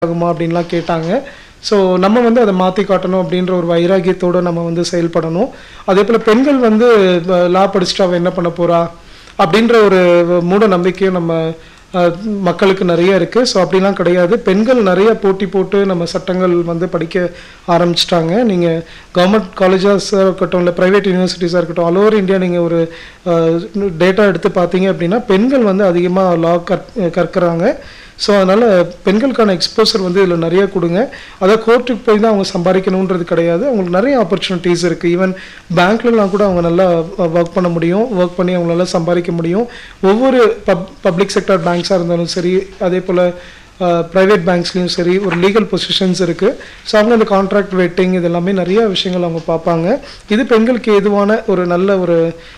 ஆகுமா அப்படின்லாம் கேட்டாங்க ஸோ நம்ம வந்து அதை மாற்றி காட்டணும் அப்படின்ற ஒரு வைராகியத்தோடு நம்ம வந்து செயல்படணும் அதே போல் பெண்கள் வந்து லா படிச்சுட்டு அவள் என்ன பண்ண போகிறா அப்படின்ற ஒரு மூட நம்பிக்கையும் நம்ம அஹ், மக்களுக்கு நிறைய இருக்குது ஸோ அப்படிலாம் கிடையாது பெண்கள் நிறைய போட்டி போட்டு நம்ம சட்டங்கள் வந்து படிக்க ஆரம்பிச்சிட்டாங்க நீங்கள் கவர்மெண்ட் காலேஜஸாக இருக்கட்டும் இல்லை ப்ரைவேட் யூனிவர்சிட்டிஸாக இருக்கட்டும் ஆல் ஓவர் இந்தியா நீங்கள் ஒரு டேட்டா எடுத்து பார்த்தீங்க அப்படின்னா பெண்கள் வந்து அதிகமாக லா கற் கற்கிறாங்க ஸோ அதனால் பெண்களுக்கான எக்ஸ்போசர் வந்து இதில் நிறைய கொடுங்க அதை கோர்ட்டுக்கு போய் தான் அவங்க சம்பாதிக்கணுன்றது கிடையாது அவங்களுக்கு நிறைய ஆப்பர்ச்சுனிட்டிஸ் இருக்குது ஈவன் பேங்க்லலாம் கூட அவங்க நல்லா ஒர்க் பண்ண முடியும் ஒர்க் பண்ணி அவங்களால சம்பாதிக்க முடியும் ஒவ்வொரு பப் பப்ளிக் செக்டர் பேங்க்ஸாக இருந்தாலும் சரி அதே போல் ப்ரைவேட் பேங்க்ஸ்லேயும் சரி ஒரு லீகல் பொசிஷன்ஸ் இருக்குது ஸோ அவங்க அந்த கான்ட்ராக்ட் வெட்டிங் இது எல்லாமே நிறைய விஷயங்கள் அவங்க பார்ப்பாங்க இது பெண்களுக்கு ஏதுவான ஒரு நல்ல ஒரு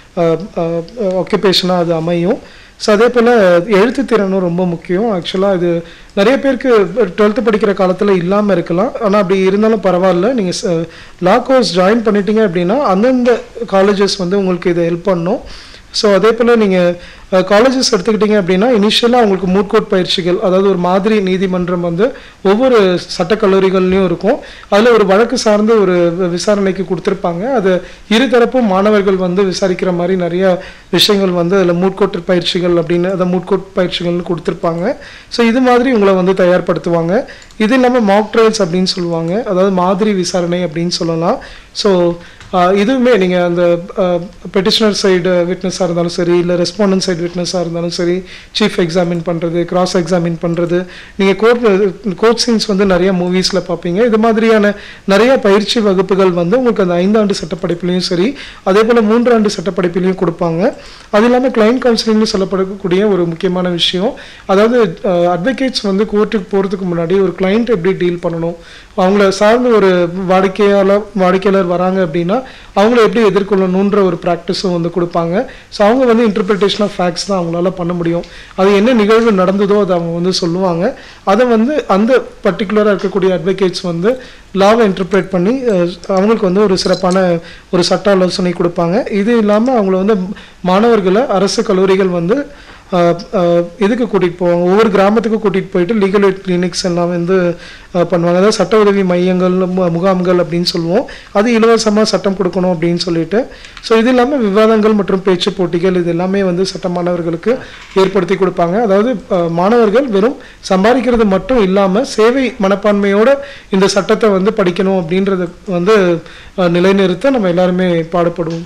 ஆக்குபேஷனாக அது அமையும் ஸோ அதே போல் எழுத்து திறனும் ரொம்ப முக்கியம் ஆக்சுவலாக இது நிறைய பேருக்கு டுவெல்த்து படிக்கிற காலத்தில் இல்லாமல் இருக்கலாம் ஆனால் அப்படி இருந்தாலும் பரவாயில்ல நீங்கள் லா கோர்ஸ் ஜாயின் பண்ணிட்டீங்க அப்படின்னா அந்தந்த காலேஜஸ் வந்து உங்களுக்கு இதை ஹெல்ப் பண்ணும் ஸோ அதே போல் நீங்கள் காலேஜஸ் எடுத்துக்கிட்டீங்க அப்படின்னா இனிஷியலாக உங்களுக்கு மூட்கோட் பயிற்சிகள் அதாவது ஒரு மாதிரி நீதிமன்றம் வந்து ஒவ்வொரு சட்டக்கல்லூரிகள்லையும் இருக்கும் அதில் ஒரு வழக்கு சார்ந்த ஒரு வி- விசாரணைக்கு கொடுத்துருப்பாங்க அது இருதரப்பும் மாணவர்கள் வந்து விசாரிக்கிற மாதிரி நிறைய விஷயங்கள் வந்து அதில் மூட்கோட் பயிற்சிகள் அப்படின்னு அதை மூட்கோட் பயிற்சிகள்னு கொடுத்துருப்பாங்க ஸோ இது மாதிரி உங்களை வந்து தயார்படுத்துவாங்க இது இல்லாமல் மாக் ட்ரையல்ஸ் அப்படின்னு சொல்லுவாங்க அதாவது மாதிரி விசாரணை அப்படின்னு சொல்லலாம் ஸோ இதுவுமே நீங்கள் அந்த பெட்டிஷனர் சைடு விட்னஸாக இருந்தாலும் சரி இல்லை ரெஸ்பாண்டன்ட் சைடு விட்னஸாக இருந்தாலும் சரி சீஃப் எக்ஸாமின் பண்ணுறது கிராஸ் எக்ஸாமின் பண்ணுறது நீங்கள் கோர்ட் கோர்ட் சீன்ஸ் வந்து நிறைய மூவிஸில் பார்ப்பீங்க இது மாதிரியான நிறைய பயிற்சி வகுப்புகள் வந்து உங்களுக்கு அந்த ஐந்தாண்டு சட்டப்படிப்புலையும் சரி அதே போல் மூன்றாண்டு சட்டப்படிப்பிலையும் கொடுப்பாங்க அது இல்லாமல் கிளைண்ட் கவுன்சிலிங்னு சொல்லப்படக்கூடிய ஒரு முக்கியமான விஷயம் அதாவது அட்வொகேட்ஸ் வந்து கோர்ட்டுக்கு போகிறதுக்கு முன்னாடி ஒரு கிளைண்ட் எப்படி டீல் பண்ணணும் அவங்கள சார்ந்து ஒரு வாடிக்கையாளர் வாடிக்கையாளர் வராங்க அப்படின்னா அவங்கள எப்படி எதிர்கொள்ளணுன்ற ஒரு ப்ராக்டிஸும் வந்து கொடுப்பாங்க ஸோ அவங்க வந்து இன்டர்பிரிட்டேஷன் ஆஃப் ஃபேக்ட்ஸ் தான் அவங்களால பண்ண முடியும் அது என்ன நிகழ்வு நடந்ததோ அதை அவங்க வந்து சொல்லுவாங்க அதை வந்து அந்த பர்டிகுலராக இருக்கக்கூடிய அட்வொகேட்ஸ் வந்து லாவை இன்டர்பிரேட் பண்ணி அஹ், அவங்களுக்கு வந்து ஒரு சிறப்பான ஒரு சட்ட ஆலோசனை கொடுப்பாங்க இது இல்லாமல் அவங்கள வந்து மாணவர்களை அரசு கல்லூரிகள் வந்து ஆஹ் ஆஹ் இதுக்கு கூட்டிகிட்டு போவாங்க ஒவ்வொரு கிராமத்துக்கும் கூட்டிகிட்டு போயிட்டு லீகல் எய்ட் கிளினிக்ஸ் எல்லாம் வந்து ஆஹ் பண்ணுவாங்க அதாவது சட்ட உதவி மையங்கள் மு- முகாம்கள் அப்படின்னு சொல்லுவோம் அது இலவசமாக சட்டம் கொடுக்கணும் அப்படின்னு சொல்லிட்டு ஸோ இது இல்லாமல் விவாதங்கள் மற்றும் பேச்சு போட்டிகள் இது எல்லாமே வந்து சட்ட மாணவர்களுக்கு ஏற்படுத்தி கொடுப்பாங்க அதாவது ஆஹ் மாணவர்கள் வெறும் சம்பாதிக்கிறது மட்டும் இல்லாமல் சேவை மனப்பான்மையோட இந்த சட்டத்தை வந்து படிக்கணும் அப்படின்றத வந்து ஆஹ் நிலைநிறுத்த நம்ம எல்லாருமே பாடுபடுவோம்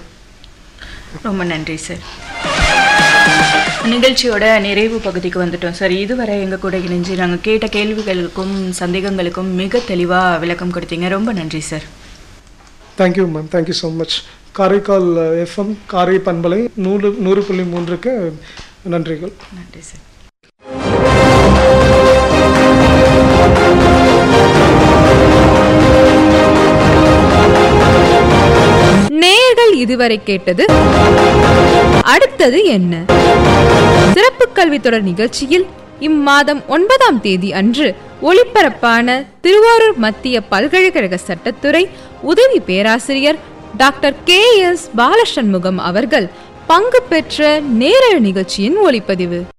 ரொம்ப நன்றி சார் நிகழ்ச்சியோட நிறைவு பகுதிக்கு வந்துட்டோம் சார் இதுவரை எங்க கூட இணைஞ்சு நாங்கள் கேட்ட கேள்விகளுக்கும் சந்தேகங்களுக்கும் மிக தெளிவா விளக்கம் கொடுத்தீங்க ரொம்ப நன்றி sir thank you ma'am thank you so much Karaikal FM காரை பண்பலை நூறு நூறு புள்ளி மூன்றுக்கு நன்றிகள் நன்றி சார் நேயர்கள் இதுவரை கேட்டது அடுத்தது என்ன சிறப்பு கல்வி தொடர் நிகழ்ச்சியில் இம்மாதம் ஒன்பதாம் தேதி அன்று ஒளிபரப்பான திருவாரூர் மத்திய பல்கலைக்கழக சட்டத்துறை உதவி பேராசிரியர் டாக்டர் கே எஸ் பாலசண்முகம் அவர்கள் பங்கு பெற்ற நேரல் நிகழ்ச்சியின் ஒளிப்பதிவு